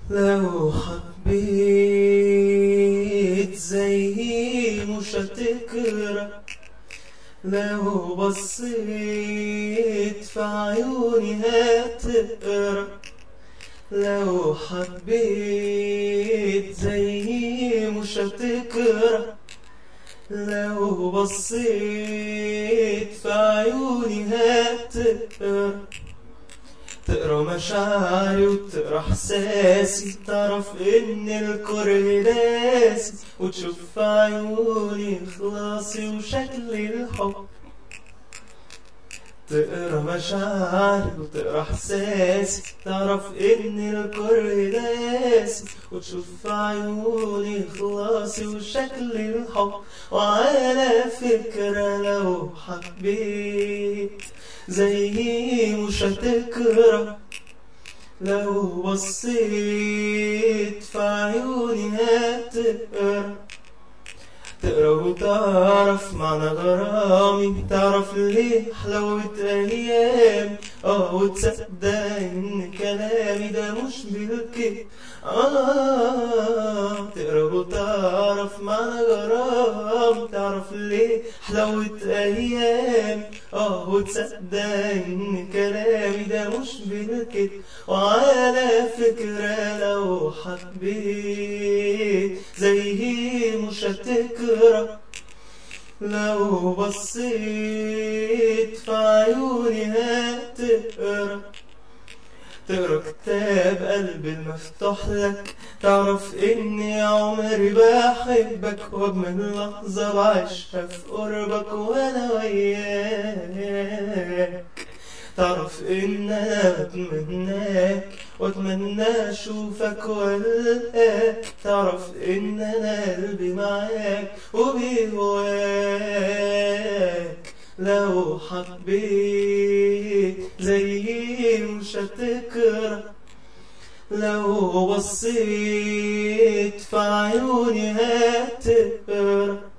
لو حبيت زيي مش هتكره لو بصيت في عيوني هتقرا لو حبيت زيي مش هتكره لو بصيت في عيوني هتقرا تقرا مشاعري وتقرا احساسي تعرف ان الكره ناسي وتشوف في عيوني خلاصي وشكل الحب تقرا مشاعري وتقرا احساسي تعرف ان الكره ناسي وتشوف في عيوني خلاصي وشكل الحب وعلى فكرة لو حبيت زيي مش هتكره لو بصيت في عيوني هتقرا تقرا وتعرف معنى غرامي تعرف ليه حلاوة أيامي اه وتصدق إن كلامي ده مش بالكذب آه تقرا وتعرف معنى غرامي تعرف ليه حلاوة أيامي اه وتصدق إن كلامي ده مش بالكذب وعلى فكرة لو حبيت زيي مش هتكره لو بصيت في عيوني هتقرا تقرا كتاب قلبي المفتوح لك تعرف اني عمري بحبك واجمل لحظة بعيشها في قربك وانا وياك تعرف ان انا بتمناك واتمنى اشوفك والقاك تعرف ان انا قلبي معاك وبيهواك لو حبيت زيي مش هتكره لو بصيت في عيوني هتقرا